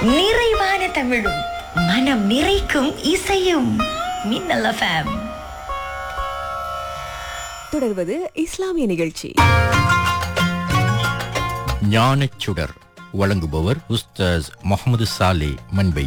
நிறைவான தமிழும் மனம் நிறைக்கும் இசையும் மின்னல் எஃப்எம் தொடர்வது இஸ்லாமிய நிகழ்ச்சி ஞானச்சுடர் வழங்குபவர் உஸ்தாஸ் முகமது சாலே மண்பை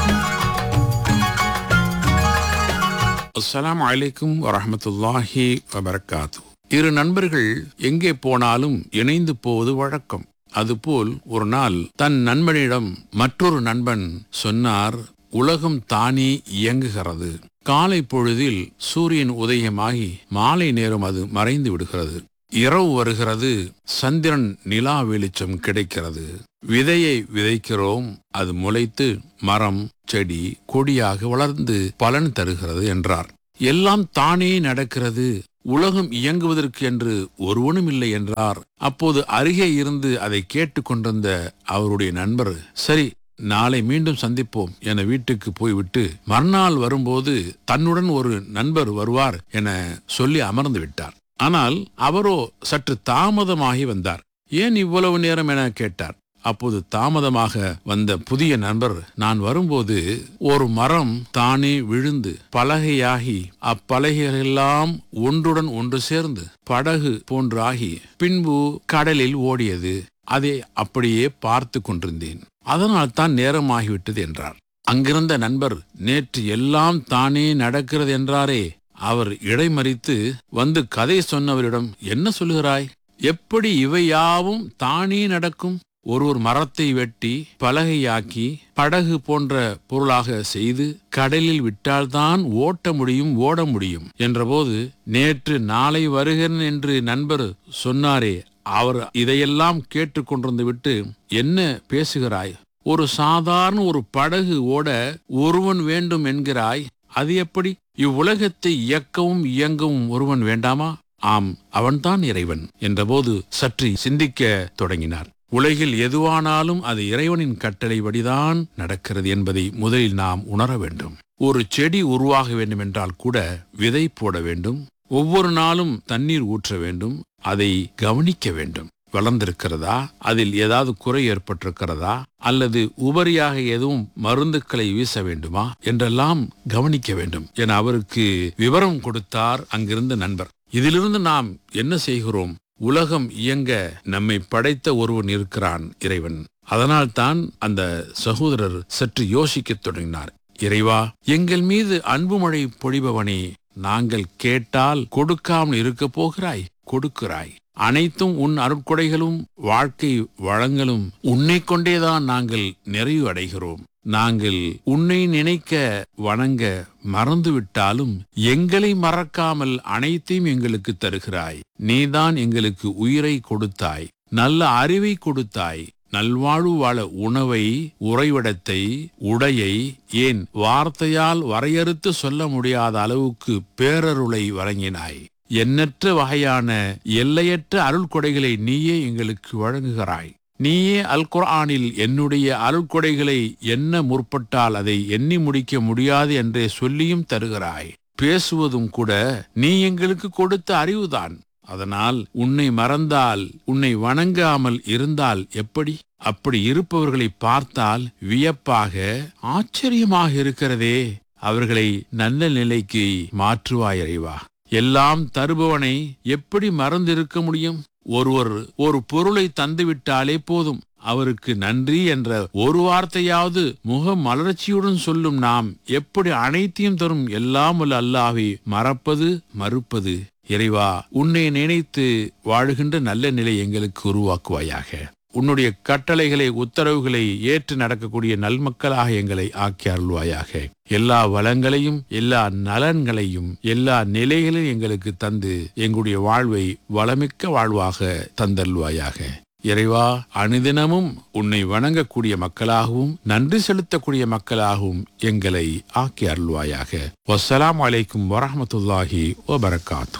அஸ்ஸலாமு அலைக்கும் வரஹ்மத்துல்லாஹி வபரகாத்து இரு நண்பர்கள் எங்கே போனாலும் இணைந்து போவது வழக்கம் அதுபோல் ஒரு நாள் தன் நண்பனிடம் மற்றொரு நண்பன் சொன்னார் உலகம் தானே இயங்குகிறது காலை பொழுதில் சூரியன் உதயமாகி மாலை நேரம் அது மறைந்து விடுகிறது இரவு வருகிறது சந்திரன் நிலா வெளிச்சம் கிடைக்கிறது விதையை விதைக்கிறோம் அது முளைத்து மரம் செடி கொடியாக வளர்ந்து பலன் தருகிறது என்றார் எல்லாம் தானே நடக்கிறது உலகம் இயங்குவதற்கு என்று ஒருவனும் இல்லை என்றார் அப்போது அருகே இருந்து அதை கேட்டுக்கொண்டிருந்த அவருடைய நண்பர் சரி நாளை மீண்டும் சந்திப்போம் என வீட்டுக்கு போய்விட்டு மறுநாள் வரும்போது தன்னுடன் ஒரு நண்பர் வருவார் என சொல்லி அமர்ந்து விட்டார் ஆனால் அவரோ சற்று தாமதமாகி வந்தார் ஏன் இவ்வளவு நேரம் என கேட்டார் அப்போது தாமதமாக வந்த புதிய நண்பர் நான் வரும்போது ஒரு மரம் தானே விழுந்து பலகையாகி அப்பலகைகளெல்லாம் ஒன்றுடன் ஒன்று சேர்ந்து படகு போன்றாகி பின்பு கடலில் ஓடியது அதை அப்படியே பார்த்து கொண்டிருந்தேன் அதனால் தான் நேரமாகிவிட்டது என்றார் அங்கிருந்த நண்பர் நேற்று எல்லாம் தானே நடக்கிறது என்றாரே அவர் இடைமறித்து வந்து கதை சொன்னவரிடம் என்ன சொல்லுகிறாய் எப்படி இவையாவும் தானே நடக்கும் ஒரு ஒரு மரத்தை வெட்டி பலகையாக்கி படகு போன்ற பொருளாக செய்து கடலில் விட்டால்தான் ஓட்ட முடியும் ஓட முடியும் என்றபோது நேற்று நாளை வருகிறேன் என்று நண்பர் சொன்னாரே அவர் இதையெல்லாம் கேட்டுக்கொண்டிருந்து விட்டு என்ன பேசுகிறாய் ஒரு சாதாரண ஒரு படகு ஓட ஒருவன் வேண்டும் என்கிறாய் அது எப்படி இவ்வுலகத்தை இயக்கவும் இயங்கவும் ஒருவன் வேண்டாமா ஆம் அவன்தான் இறைவன் என்றபோது சற்று சிந்திக்க தொடங்கினார் உலகில் எதுவானாலும் அது இறைவனின் கட்டளைப்படிதான் நடக்கிறது என்பதை முதலில் நாம் உணர வேண்டும் ஒரு செடி உருவாக வேண்டும் என்றால் கூட விதை போட வேண்டும் ஒவ்வொரு நாளும் தண்ணீர் ஊற்ற வேண்டும் அதை கவனிக்க வேண்டும் வளர்ந்திருக்கிறதா அதில் ஏதாவது குறை ஏற்பட்டிருக்கிறதா அல்லது உபரியாக எதுவும் மருந்துக்களை வீச வேண்டுமா என்றெல்லாம் கவனிக்க வேண்டும் என அவருக்கு விவரம் கொடுத்தார் அங்கிருந்த நண்பர் இதிலிருந்து நாம் என்ன செய்கிறோம் உலகம் இயங்க நம்மை படைத்த ஒருவன் இருக்கிறான் இறைவன் அதனால்தான் அந்த சகோதரர் சற்று யோசிக்கத் தொடங்கினார் இறைவா எங்கள் மீது அன்பு மழை பொழிபவனே நாங்கள் கேட்டால் கொடுக்காமல் இருக்க போகிறாய் கொடுக்கிறாய் அனைத்தும் உன் அருட்கொடைகளும் வாழ்க்கை வளங்களும் உன்னை கொண்டேதான் நாங்கள் நிறைவு அடைகிறோம் நாங்கள் உன்னை நினைக்க வணங்க மறந்துவிட்டாலும் எங்களை மறக்காமல் அனைத்தையும் எங்களுக்கு தருகிறாய் நீதான் எங்களுக்கு உயிரை கொடுத்தாய் நல்ல அறிவை கொடுத்தாய் நல்வாழ்வு வாழ உணவை உறைவிடத்தை உடையை ஏன் வார்த்தையால் வரையறுத்து சொல்ல முடியாத அளவுக்கு பேரருளை வழங்கினாய் எண்ணற்ற வகையான எல்லையற்ற அருள்கொடைகளை நீயே எங்களுக்கு வழங்குகிறாய் நீயே அல் குர்ஆனில் என்னுடைய அருள்கொடைகளை எண்ண முற்பட்டால் அதை எண்ணி முடிக்க முடியாது என்றே சொல்லியும் தருகிறாய் பேசுவதும் கூட நீ எங்களுக்கு கொடுத்த அறிவுதான் அதனால் உன்னை மறந்தால் உன்னை வணங்காமல் இருந்தால் எப்படி அப்படி இருப்பவர்களை பார்த்தால் வியப்பாக ஆச்சரியமாக இருக்கிறதே அவர்களை நல்ல நிலைக்கு மாற்றுவாய் இறைவா எல்லாம் தருபவனை எப்படி மறந்திருக்க முடியும் ஒருவர் ஒரு பொருளை தந்துவிட்டாலே போதும் அவருக்கு நன்றி என்ற ஒரு வார்த்தையாவது முக மலர்ச்சியுடன் சொல்லும் நாம் எப்படி அனைத்தையும் தரும் எல்லாம் வல்ல அல்லாவை மறப்பது மறுப்பது இறைவா உன்னை நினைத்து வாழுகின்ற நல்ல நிலை எங்களுக்கு உருவாக்குவாயாக உன்னுடைய கட்டளைகளை உத்தரவுகளை ஏற்று நடக்கக்கூடிய நல்மக்களாக எங்களை ஆக்கி அருள்வாயாக எல்லா வளங்களையும் எல்லா நலன்களையும் எல்லா நிலைகளையும் எங்களுக்கு தந்து எங்களுடைய வாழ்வை வளமிக்க வாழ்வாக தந்தல்வாயாக இறைவா அனுதினமும் உன்னை வணங்கக்கூடிய மக்களாகவும் நன்றி செலுத்தக்கூடிய மக்களாகவும் எங்களை ஆக்கி அருள்வாயாக வசலாம் அலைக்கும் வரஹமத்துல்லாஹி வபரகாத்து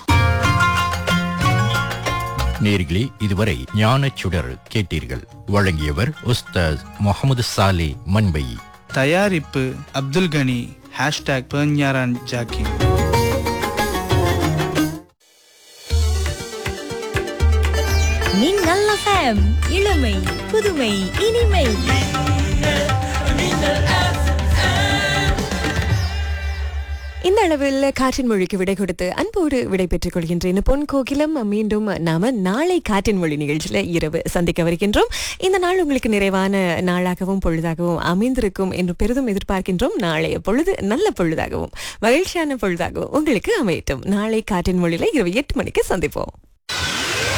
நேர்களே இதுவரை ஞானச்சுடர் கேட்டீர்கள் வழங்கியவர் உஸ்தாஸ் முகமது சாலே மண்பை தயாரிப்பு அப்துல் கனி ஹேஷ்டாக் பெர்ஞாரான் ஜாக்கி மின்னல் எஃப்எம் இளமை புதுமை இனிமை இந்த அளவில் காற்றின் மொழிக்கு விடை கொடுத்து அன்போடு விடை பெற்றுக் கொள்கின்றேன் பொன் கோகிலம் மீண்டும் நாம நாளை காற்றின் மொழி நிகழ்ச்சியில இரவு சந்திக்க வருகின்றோம் இந்த நாள் உங்களுக்கு நிறைவான நாளாகவும் பொழுதாகவும் அமைந்திருக்கும் என்று பெரிதும் எதிர்பார்க்கின்றோம் நாளைய பொழுது நல்ல பொழுதாகவும் மகிழ்ச்சியான பொழுதாகவும் உங்களுக்கு அமையட்டும் நாளை காற்றின் மொழியில இரவு எட்டு மணிக்கு சந்திப்போம்